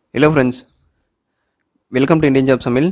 hello friends welcome to Indian job Tamil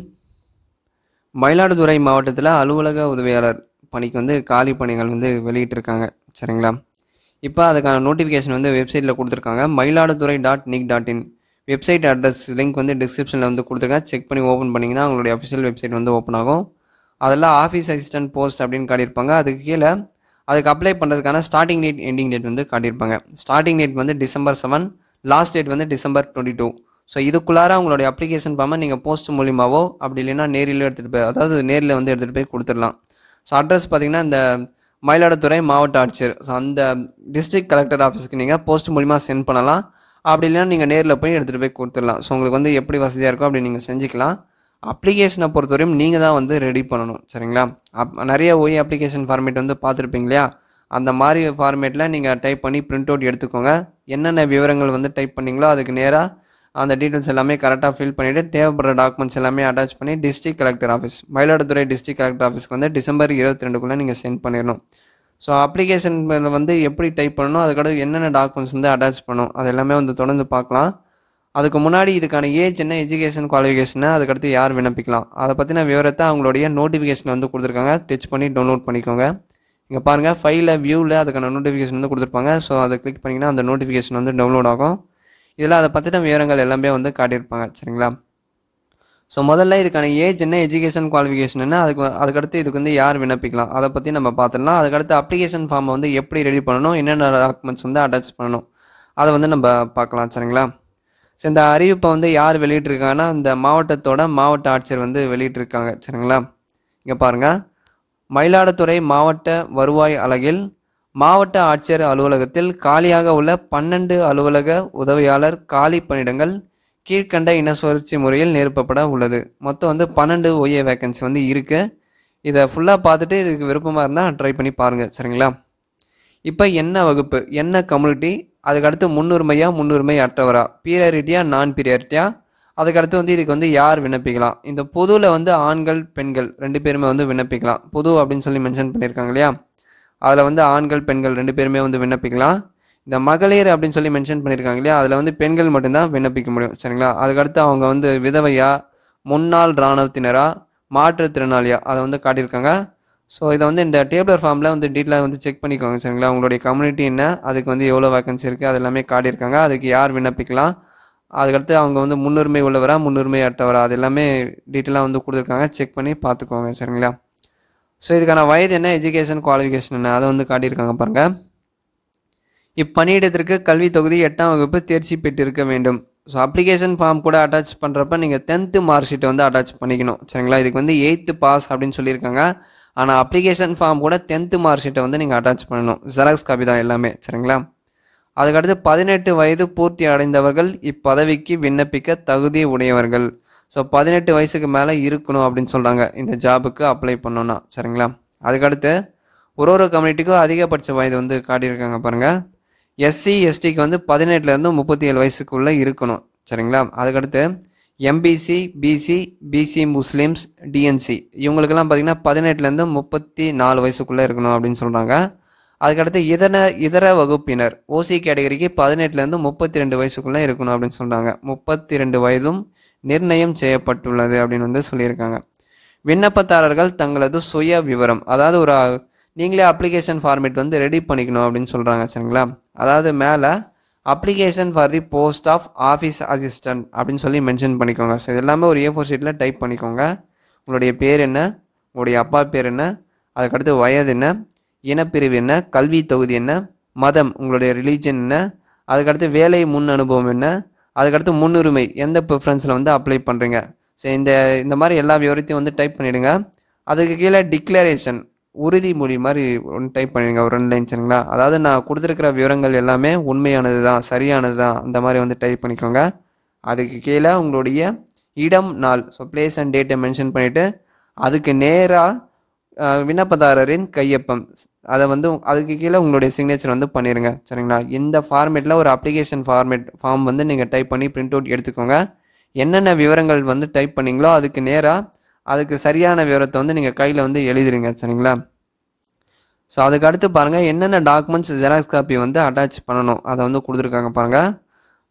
Mayiladuthurai மாவட்டத்தில் அலுவலக உதவியாளர் பணிக்கு வந்து காலி பணிகள் வந்து வெளியிட்டிருக்காங்க சரிங்களா இப்போ அதுக்கான நோட்டிஃபிகேஷன் வந்து வெப்சைட்டில் கொடுத்துருக்காங்க Mayiladuthurai dot nic dot in website address link வந்து டிஸ்கிரிப்ஷனில் வந்து கொடுத்துருக்கேன் செக் பண்ணி ஓப்பன் பண்ணிங்கன்னா உங்களுடைய அஃபிஷியல் வெப்சைட் வந்து ஓப்பன் ஆகும் அதில் ஆஃபீஸ் அசிஸ்டன்ட் போஸ்ட் அப்படின்னு காட்டியிருப்பாங்க அதுக்கு கீழே அதுக்கு அப்ளை பண்ணுறதுக்கான ஸ்டார்டிங் டேட் எண்டிங் டேட் வந்து காட்டியிருப்பாங்க ஸ்டார்டிங் டேட் வந்து டிசம்பர் செவன் லாஸ்ட் டேட் வந்து டிசம்பர் டுவெண்ட்டி டூ ஸோ இதுக்குள்ளார உங்களுடைய அப்ளிகேஷன் ஃபார்மை நீங்கள் போஸ்ட் மூலியமாவோ அப்படி இல்லைன்னா நேரில் எடுத்துகிட்டு போய் அதாவது நேரில் வந்து எடுத்துகிட்டு போய் கொடுத்துடலாம் ஸோ அட்ரஸ் பார்த்தீங்கன்னா இந்த மயிலாடுதுறை மாவட்ட ஆட்சியர் ஸோ அந்த டிஸ்ட்ரிக்ட் கலெக்டர் ஆஃபீஸ்க்கு நீங்கள் போஸ்ட் மூலிமா சென்ட் பண்ணலாம் அப்படி இல்லைன்னா நீங்கள் நேரில் போய் எடுத்துகிட்டு போய் கொடுத்துடலாம் ஸோ உங்களுக்கு வந்து எப்படி வசதியாக இருக்கோ அப்படி நீங்கள் செஞ்சுக்கலாம் அப்ளிகேஷனை பொறுத்தவரையும் நீங்கள் தான் வந்து ரெடி பண்ணணும் சரிங்களா அப் நிறைய ஒய் அப்ளிகேஷன் ஃபார்மேட் வந்து பார்த்துருப்பீங்க இல்லையா அந்த மாதிரி ஃபார்மேட்டில் நீங்கள் டைப் பண்ணி பிரிண்ட் அவுட் எடுத்துக்கோங்க என்னென்ன விவரங்கள் வந்து டைப் பண்ணீங்களோ அதுக்கு நேராக அந்த டீட்டெயில்ஸ் எல்லாமே கரெக்டாக ஃபில் பண்ணிவிட்டு தேவைப்படுற டாக்குமெண்ட்ஸ் எல்லாமே அட்டாச் பண்ணி district collector office Mayiladuthurai district collector ஆஃபீஸ்க்கு வந்து டிசம்பர் இருபத்தி ரெண்டுக்குள்ளே நீங்கள் சென்ட் பண்ணிடணும் ஸோ அப்ளிகேஷன் வந்து எப்படி டைப் பண்ணணும் அதுக்கடுத்து என்னென்ன டாக்குமெண்ட்ஸ் வந்து அட்டாச் பண்ணணும் அது எல்லாமே வந்து தொடர்ந்து பார்க்கலாம் அதுக்கு முன்னாடி இதுக்கான ஏஜ் என்ன எஜுகேஷன் குவாலிஃபிகேஷன் அதுக்கடுத்து யார் விண்ணப்பிக்கலாம் அதை பற்றின விவரத்தை அவங்களுடைய நோட்டிஃபிகேஷன் வந்து கொடுத்துருக்காங்க டச் பண்ணி டவுன்லோட் பண்ணிக்கோங்க இங்கே பாருங்கள் ஃபைலில் வியூவில் அதுக்கான நோட்டிஃபிகேஷன் வந்து கொடுத்துருப்பாங்க ஸோ அதை கிளிக் பண்ணிங்கன்னா அந்த நோட்டிஃபிகேஷன் வந்து டவுன்லோட் ஆகும் இதில் அதை பற்றின விவரங்கள் எல்லாமே வந்து காட்டியிருப்பாங்க சரிங்களா ஸோ முதல்ல இதுக்கான ஏஜ் என்ன எஜுகேஷன் குவாலிஃபிகேஷன் என்ன அதுக்கு அதுக்கடுத்து இதுக்கு வந்து யார் விண்ணப்பிக்கலாம் அதை பற்றி நம்ம பார்த்துடலாம் அதுக்கடுத்து அப்ளிகேஷன் ஃபார்மை வந்து எப்படி ரெடி பண்ணணும் என்னென்ன டாக்குமெண்ட்ஸ் வந்து அட்டாச் பண்ணணும் அதை வந்து நம்ம பார்க்கலாம் சரிங்களா ஸோ இந்த அறிவிப்பை வந்து யார் வெளியிட்டிருக்காங்கன்னா இந்த மாவட்டத்தோட மாவட்ட ஆட்சியர் வந்து வெளியிட்டிருக்காங்க சரிங்களா இங்கே பாருங்கள் மயிலாடுதுறை மாவட்ட வருவாய் அலகில் மாவட்ட ஆட்சியர் அலுவலகத்தில் காலியாக உள்ள பன்னெண்டு அலுவலக உதவியாளர் காலி பணியிடங்கள் கீழ்கண்ட இன சுழற்சி முறையில் நிரப்பப்பட உள்ளது மொத்தம் வந்து பன்னெண்டு ஒய்ஏ வேகன்சி வந்து இருக்குது இதை ஃபுல்லாக பார்த்துட்டு இதுக்கு விருப்பமாக இருந்தால் ட்ரை பண்ணி பாருங்கள் சரிங்களா இப்போ என்ன வகுப்பு என்ன கம்யூனிட்டி அதுக்கடுத்து முன்னுரிமையா முன்னுரிமை அற்றவரா பீரியாரிட்டியா நான் பீரியாரிட்டியா அதுக்கடுத்து வந்து இதுக்கு வந்து யார் விண்ணப்பிக்கலாம் இந்த பொதுவில் வந்து ஆண்கள் பெண்கள் ரெண்டு பேருமே வந்து விண்ணப்பிக்கலாம் பொது அப்படின்னு சொல்லி மென்ஷன் பண்ணியிருக்காங்க இல்லையா அதில் வந்து ஆண்கள் பெண்கள் ரெண்டு பேருமே வந்து விண்ணப்பிக்கலாம் இந்த மகளிர் அப்படின்னு சொல்லி மென்ஷன் பண்ணியிருக்காங்க இல்லையா அதில் வந்து பெண்கள் மட்டும்தான் விண்ணப்பிக்க முடியும் சரிங்களா அதுக்கடுத்து அவங்க வந்து விதவையா முன்னாள் இராணுவத்தினரா மாற்றுத்திறனாளியா அதை வந்து காட்டியிருக்காங்க ஸோ இதை வந்து இந்த டேபிளர் ஃபார்மில் வந்து டீட்டெயிலாக வந்து செக் பண்ணிக்கோங்க சரிங்களா உங்களுடைய கம்யூனிட்டி என்ன அதுக்கு வந்து எவ்வளோ வேகன்சி இருக்குது அது எல்லாமே காட்டியிருக்காங்க அதுக்கு யார் விண்ணப்பிக்கலாம் அதுக்கடுத்து அவங்க வந்து முன்னுரிமை உள்ளவரா முன்னுரிமை அற்றவரா அது எல்லாமே டீட்டெயிலாக வந்து கொடுத்துருக்காங்க செக் பண்ணி பார்த்துக்கோங்க சரிங்களா ஸோ இதுக்கான வயது என்ன எஜுகேஷன் குவாலிஃபிகேஷன் என்ன அதை வந்து காட்டியிருக்காங்க பாருங்கள் இப்பணியிடத்திற்கு கல்வி தொகுதி எட்டாம் வகுப்பு தேர்ச்சி பெற்றிருக்க வேண்டும் ஸோ அப்ளிகேஷன் ஃபார்ம் கூட அட்டாச் பண்ணுறப்ப நீங்கள் டென்த்து மார்க் ஷீட்டை வந்து அட்டாச் பண்ணிக்கணும் சரிங்களா இதுக்கு வந்து எயித்து பாஸ் அப்படின்னு சொல்லியிருக்காங்க ஆனால் அப்ளிகேஷன் ஃபார்ம் கூட டென்த்து மார்க் ஷீட்டை வந்து நீங்கள் அட்டாச் பண்ணணும் ஜெராக்ஸ் காப்பி தான் எல்லாமே சரிங்களா அதுக்கடுத்து பதினெட்டு வயது பூர்த்தி அடைந்தவர்கள் இப்பதவிக்கு விண்ணப்பிக்க தகுதி உடையவர்கள் ஸோ பதினெட்டு வயசுக்கு மேலே இருக்கணும் அப்படின்னு சொல்கிறாங்க இந்த ஜாபுக்கு அப்ளை பண்ணோன்னா சரிங்களா அதுக்கடுத்து ஒரு ஒரு கம்யூனிட்டிக்கும் அதிகபட்ச வயது வந்து காட்டியிருக்காங்க பாருங்கள் எஸ்சி எஸ்டிக்கு வந்து பதினெட்டுலேருந்து முப்பத்தி ஏழு வயசுக்குள்ளே இருக்கணும் சரிங்களா அதுக்கடுத்து MBC BC BC Muslims DNC இவங்களுக்கெல்லாம் பார்த்தீங்கன்னா பதினெட்டுலேருந்து முப்பத்தி நாலு வயசுக்குள்ளே இருக்கணும் அப்படின்னு சொல்கிறாங்க அதுக்கடுத்து இதர இதர வகுப்பினர் ஓசி கேட்டகரிக்கு பதினெட்டுலேருந்து முப்பத்தி ரெண்டு வயசுக்குள்ளே இருக்கணும் அப்படின்னு சொல்கிறாங்க முப்பத்தி ரெண்டு வயதும் நிர்ணயம் செய்யப்பட்டுள்ளது அப்படின்னு வந்து சொல்லியிருக்காங்க விண்ணப்பதாரர்கள் தங்களது சுய விவரம் அதாவது ஒரு நீங்களே அப்ளிகேஷன் ஃபார்மேட் வந்து ரெடி பண்ணிக்கணும் அப்படின்னு சொல்கிறாங்க சரிங்களா அதாவது மேலே application for the post of office assistant அப்படின்னு சொல்லி மென்ஷன் பண்ணிக்கோங்க ஸோ இது எல்லாமே ஒரு ஏ ஃபோர் ஷீட்டில் டைப் பண்ணிக்கோங்க உங்களுடைய பேர் என்ன உங்களுடைய அப்பா பேர் என்ன அதுக்கடுத்து வயது என்ன இனப்பிரிவு என்ன கல்வி தொகுதி என்ன மதம் உங்களுடைய ரிலீஜன் என்ன அதுக்கடுத்து வேலை முன் அனுபவம் என்ன அதுக்கடுத்து முன்னுரிமை எந்த ப்ரிஃபரன்ஸில் வந்து அப்ளை பண்ணுறீங்க ஸோ இந்த இந்த மாதிரி எல்லா விவரத்தையும் வந்து டைப் பண்ணிவிடுங்க அதுக்கு கீழே டிக்ளரேஷன் உறுதிமொழி மாதிரி ஒன்று டைப் பண்ணிடுங்க ஒரு ரெண்டு லைன் சரிங்களா அதாவது நான் கொடுத்துருக்கிற விவரங்கள் எல்லாமே உண்மையானது தான் சரியானது தான் அந்த மாதிரி வந்து டைப் பண்ணிக்கோங்க அதுக்கு கீழே உங்களுடைய இடம் நாள் ஸோ பிளேஸ் அண்ட் டேட்டை மென்ஷன் பண்ணிவிட்டு அதுக்கு நேராக விண்ணப்பதாரரின் கையொப்பம் அதை வந்து அதுக்கு கீழே உங்களுடைய சிக்னேச்சர் வந்து பண்ணிடுங்க சரிங்களா இந்த ஃபார்மேட்டில் ஒரு அப்ளிகேஷன் ஃபார்மேட் ஃபார்ம் வந்து நீங்கள் டைப் பண்ணி பிரிண்ட் அவுட் எடுத்துக்கோங்க என்னென்ன விவரங்கள் வந்து டைப் பண்ணீங்களோ அதுக்கு நேராக அதுக்கு சரியான விவரத்தை வந்து நீங்கள் கையில் வந்து எழுதிருங்க சரிங்களா ஸோ அதுக்கு அடுத்து பாருங்கள் என்னென்ன டாக்குமெண்ட்ஸ் ஜெராக்ஸ் காப்பி வந்து அட்டாச் பண்ணணும் அதை வந்து கொடுத்துருக்காங்க பாருங்கள்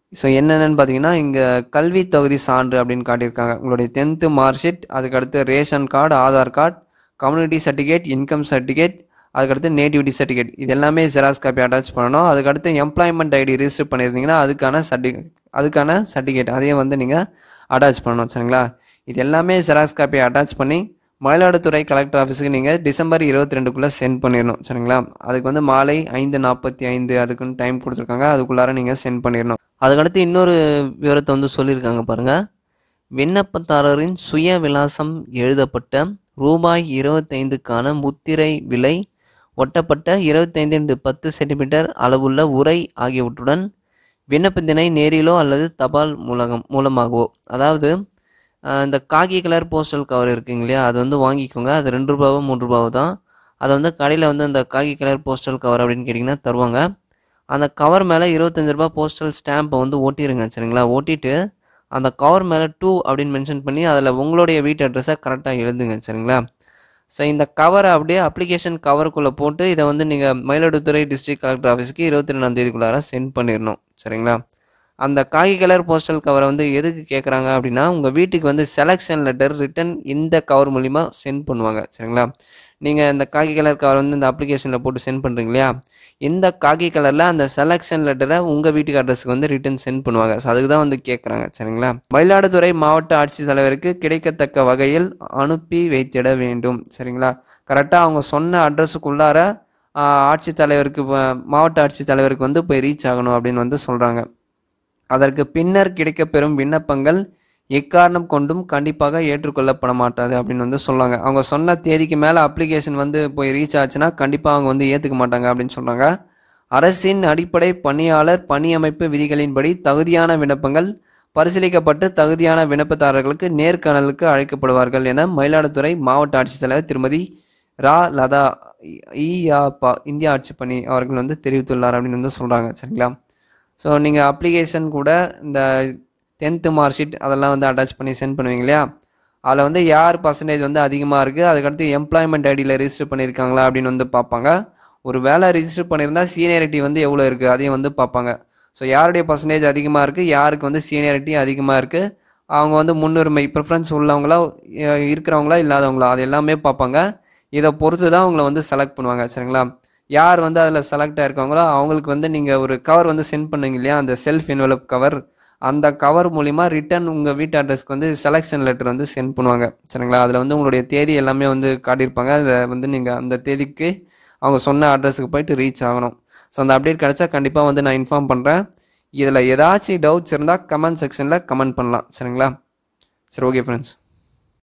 ஸோ என்னென்னு பார்த்தீங்கன்னா இங்கே கல்வி தகுதி சான்று அப்படின்னு காட்டியிருக்காங்க உங்களுடைய டென்த்து மார்க் ஷீட் அதுக்கடுத்து ration card Aadhaar card community certificate income certificate அதுக்கடுத்து நேட்டிவிட்டி சர்டிஃபிகேட் இது எல்லாமே ஜெராக்ஸ் காப்பி அட்டாச் பண்ணணும் அதுக்கடுத்து எம்ப்ளாய்மெண்ட் ஐடி ரிஜிஸ்டர் பண்ணியிருந்தீங்கன்னா அதுக்கான சர்டி அதுக்கான சர்டிஃபிகேட் அதையும் வந்து நீங்கள் அட்டாச் பண்ணணும் சரிங்களா இது எல்லாமே ஜெராக்ஸ் காப்பி அட்டாச் பண்ணி மயிலாடுதுறை கலெக்டர் ஆஃபீஸுக்கு நீங்கள் டிசம்பர் இருபத்தி ரெண்டுக்குள்ளே சென்ட் பண்ணிடணும் சரிங்களா அதுக்கு வந்து மாலை ஐந்து நாற்பத்தி ஐந்து அதுக்குன்னு டைம் கொடுத்துருக்காங்க அதுக்குள்ளார நீங்கள் சென்ட் பண்ணிடணும் அதுக்கடுத்து இன்னொரு விவரத்தை வந்து சொல்லியிருக்காங்க பாருங்கள் விண்ணப்பதாரரின் சுய விலாசம் எழுதப்பட்ட ரூபாய் இருபத்தைந்துக்கான முத்திரை விலை ஒட்டப்பட்ட இருபத்தைந்து பத்து சென்டிமீட்டர் அளவுள்ள உரை ஆகியவற்றுடன் விண்ணப்பத்தினை நேரிலோ அல்லது தபால் மூலகம் மூலமாகவோ அதாவது ஆஹ், இந்த காக்கி கலர் போஸ்டல் கவர் இருக்குங்க இல்லையா அது வந்து வாங்கிக்கோங்க அது ரெண்டு ரூபாவோ மூணு ரூபாவோ தான் அதை வந்து கடையில் வந்து அந்த காக்கி கலர் போஸ்டல் கவர் அப்படின்னு கேட்டிங்கன்னா தருவாங்க அந்த கவர் மேலே இருபத்தஞ்சு ரூபாய் போஸ்டல் ஸ்டாம்பை வந்து ஒட்டிடுங்க சரிங்களா ஒட்டிட்டு அந்த கவர் மேலே டூ அப்படின்னு மென்ஷன் பண்ணி அதில் உங்களுடைய வீட்டு அட்ரஸை கரெக்டாக எழுதுங்க சரிங்களா ஸோ இந்த கவரை அப்படியே அப்ளிகேஷன் கவருக்குள்ளே போட்டு இதை வந்து நீங்கள் மயிலாடுதுறை டிஸ்ட்ரிக்ட் கலெக்டர் ஆஃபீஸ்க்கு இருபத்தி ரெண்டாம் தேதிக்குள்ளார சென்ட் பண்ணிடணும் சரிங்களா அந்த காகி கலர் போஸ்டல் கவரை வந்து எதுக்கு கேட்குறாங்க அப்படின்னா உங்கள் வீட்டுக்கு வந்து செலெக்ஷன் லெட்டர் ரிட்டன் இந்த கவர் மூலிமா சென்ட் பண்ணுவாங்க சரிங்களா நீங்கள் இந்த காக்கி கலர் கவர் வந்து இந்த அப்ளிகேஷனில் போட்டு சென்ட் பண்ணுறீங்க இல்லையா இந்த காக்கி கலரில் அந்த செலெக்ஷன் லெட்டரை உங்கள் வீட்டுக்கு அட்ரஸுக்கு வந்து ரிட்டன் சென்ட் பண்ணுவாங்க ஸோ அதுக்கு தான் வந்து கேட்குறாங்க சரிங்களா மயிலாடுதுறை மாவட்ட ஆட்சித்தலைவருக்கு கிடைக்கத்தக்க வகையில் அனுப்பி வைத்திட வேண்டும் சரிங்களா கரெக்டாக அவங்க சொன்ன அட்ரஸுக்குள்ளார ஆட்சித்தலைவருக்கு வ- மாவட்ட ஆட்சித்தலைவருக்கு வந்து போய் ரீச் ஆகணும் அப்படின்னு வந்து சொல்கிறாங்க அதற்கு பின்னர் கிடைக்கப்பெறும் விண்ணப்பங்கள் எக்காரணம் கொண்டும் கண்டிப்பாக ஏற்றுக்கொள்ளப்பட மாட்டாது அப்படின்னு வந்து சொல்றாங்க அவங்க சொன்ன தேதிக்கு மேலே அப்ளிகேஷன் வந்து போய் ரீச் ஆச்சுன்னா கண்டிப்பாக அவங்க வந்து ஏற்றுக்க மாட்டாங்க அப்படின்னு சொல்கிறாங்க அரசின் அடிப்படை பணியாளர் பணியமைப்பு விதிகளின்படி தகுதியான விண்ணப்பங்கள் பரிசீலிக்கப்பட்டு தகுதியான விண்ணப்பதாரர்களுக்கு நேர்காணலுக்கு அழைக்கப்படுவார்கள் என மயிலாடுதுறை மாவட்ட ஆட்சித்தலைவர் திருமதி ரா லதா இயாப்பா இந்திய ஆட்சிப்பணி அவர்கள் வந்து தெரிவித்துள்ளார் அப்படின்னு வந்து சொல்கிறாங்க சரிங்களா ஸோ நீங்கள் அப்ளிகேஷன் கூட இந்த டென்த்து மார்க் ஷீட் அதெல்லாம் வந்து அட்டாச் பண்ணி சென்ட் பண்ணுவீங்க இல்லையா அதில் வந்து யார் பர்சன்டேஜ் வந்து அதிகமாக இருக்குது அதுக்கடுத்து எம்ப்ளாய்மெண்ட் ஐடியில் ரிஜிஸ்டர் பண்ணியிருக்காங்களா அப்படின்னு வந்து பார்ப்பாங்க ஒரு வேலை ரிஜிஸ்டர் பண்ணியிருந்தா சீனியாரிட்டி வந்து எவ்வளோ இருக்குது அதையும் வந்து பார்ப்பாங்க ஸோ யாருடைய பர்சன்டேஜ் அதிகமாக இருக்குது யாருக்கு வந்து சீனியாரிட்டி அதிகமாக இருக்குது அவங்க வந்து முன்னுரிமை ப்ரிஃபரன்ஸ் உள்ளவங்களா அஹ் இருக்கிறவங்களா இல்லாதவங்களா அது எல்லாமே பார்ப்பாங்க இதை பொறுத்து தான் உங்களை வந்து செலக்ட் பண்ணுவாங்க சரிங்களா யார் வந்து அதில் செலக்ட் ஆயிருக்காங்களோ அவங்களுக்கு வந்து நீங்கள் ஒரு கவர் வந்து சென்ட் பண்ணுங்க இல்லையா அந்த செல்ஃப் என்வலப் கவர் அந்த கவர் மூலிமா ரிட்டர்ன் உங்கள் வீட்டு அட்ரஸ்க்கு வந்து செலெக்ஷன் லெட்டர் வந்து சென்ட் பண்ணுவாங்க சரிங்களா அதில் வந்து உங்களுடைய தேதி எல்லாமே வந்து காட்டியிருப்பாங்க அதை வந்து நீங்கள் அந்த தேதிக்கு அவங்க சொன்ன அட்ரஸுக்கு போயிட்டு ரீச் ஆகணும் ஸோ அந்த அப்டேட் கிடைச்சா கண்டிப்பாக வந்து நான் இன்ஃபார்ம் பண்ணுறேன் இதில் ஏதாச்சும் டவுட்ஸ் இருந்தால் கமெண்ட் செக்ஷனில் கமெண்ட் பண்ணலாம் சரிங்களா சரி ஓகே ஃப்ரெண்ட்ஸ்